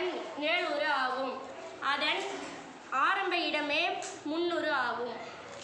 அதன் நிழலுரு ஆகும் அதன் ஆரம்ப இடமே முன்னுரு ஆகும்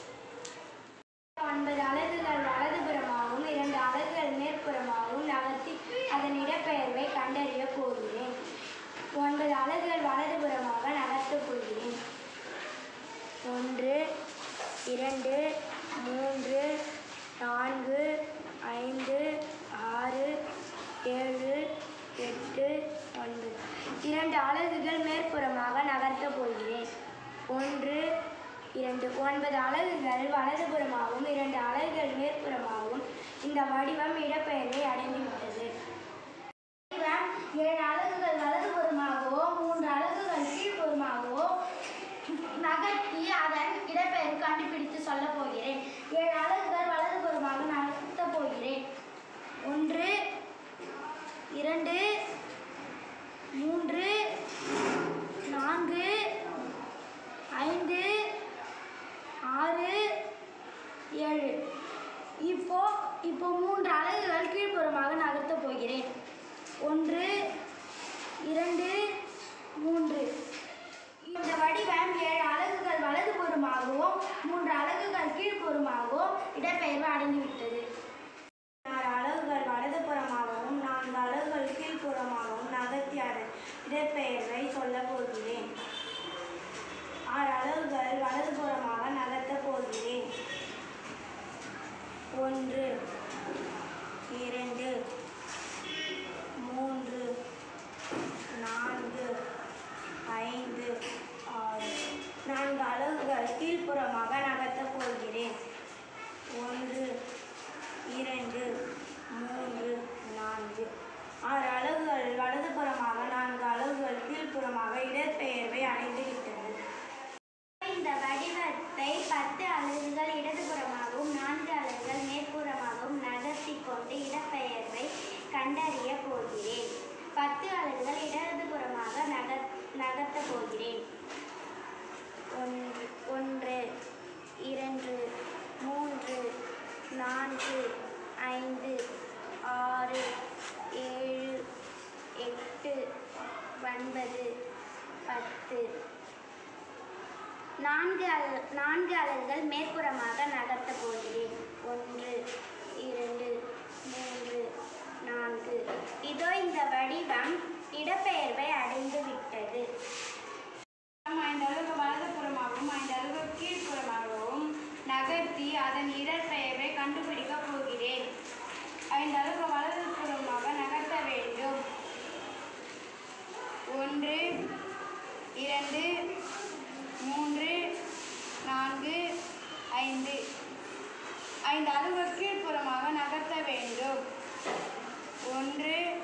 ஒன்பது அலகுகள் வலதுபுறமாகவும் இரண்டு அலகுகள் மேற்புறமாகவும் நகர்த்தி அதன் இடப்பெயர்வை கண்டறிய போகிறேன் ஒன்பது அலகுகள் வலதுபுறமாக நகர்த்தப் போகிறேன் ஒன்று இரண்டு மூன்று நான்கு ஐந்து ஆறு ஏழு எட்டு ஒன்பது இரண்டு அலகுகள் மேற்புறமாக நகர்த்தப் போகிறேன் ஒன்று இரண்டு ஒன்பது அலகுகள் வலதுபுறமாகவும் இரண்டு அலகுகள் மேற்புறமாகவும் இந்த வடிவம் இடப்பெயர்வை அடைந்துவிட்டது வடிவம் ஏழு அலகுகள் வலதுபுறமாகவோ மூன்று அலகுகள் கீழ்ப்புறமாகவோ நகர்த்தி அதன் இடப்பெயர் கண்டுபிடித்து சொல்ல போகிறேன் ஏழு அலகுகள் வலதுபுறமாக நகர்த்தப் போகிறேன் ஒன்று இரண்டு மூன்று நான்கு ஐந்து ஆறு ஏழு இப்போ இப்போ மூன்று அலகுகள் கீழ்ப்புறமாக நகர்த்தப் போகிறேன் ஒன்று இரண்டு மூன்று இந்த வடிவம் ஏழு அலகுகள் வலதுபுறமாகவும் மூன்று அலகுகள் கீழ்ப்புறமாகவும் இடப்பெயர்வு அடைந்துவிட்டது ஆறு அலகுகள் வலதுபுறமாகவும் நான்கு அலகுகள் கீழ்ப்புறமாகவும் நகர்த்தி அதன் இடப்பெயர்வை சொல்லப் போகிறேன் ஆறு அலகுகள் வலதுபுறமாக நகர்த்தப் போகிறேன் ஒன்று இரண்டு மூன்று நான்கு ஐந்து ஆறு நான்கு அலகுகள் கீழ்ப்புறமாக நகர்த்தப் போகிறேன் ஒன்று இரண்டு மூன்று நான்கு ஆறு அலகுகள் வலதுபுறமாக நான்கு அலகுகள் கீழ்ப்புறமாக இடப்பெயர்வை அடைந்துவிட்டது இந்த வடிவத்தை பத்து அலகுகள் இடதுபுறமாகவும் நான்கு அலகுகள் மேற்புறமாகவும் நகர்த்தி கொண்டு இடப்பெயர்வை கண்டறிய போகிறேன் பத்து அலகுகள் இடதுபுறமாக நகர் நகர்த்தப் போகிறேன் ஒன்று ஒன்று இரண்டு மூன்று நான்கு ஐந்து ஆறு ஏழு எட்டு ஒன்பது பத்து நான்கு அல நான்கு அலகுகள் மேற்புறமாக நகர்த்தப் போகிறேன் ஒன்று இரண்டு மூன்று நான்கு இதோ இந்த வடிவம் இடப்பெயர்வை அடைந்து விட்டது ஐந்து அலகு வலதுபுறமாகவும் ஐந்து அலகு கீழ்ப்புறமாகவும் நகர்த்தி அதன் இடப்பெயர்வை கண்டுபிடிக்கப் போகிறேன் ஐந்து அலகு வலதுபுறமாக நகர்த்த வேண்டும் ஒன்று இரண்டு மூன்று நான்கு ஐந்து ஐந்து அலகு கீழ்ப்புறமாக நகர்த்த வேண்டும் ஒன்று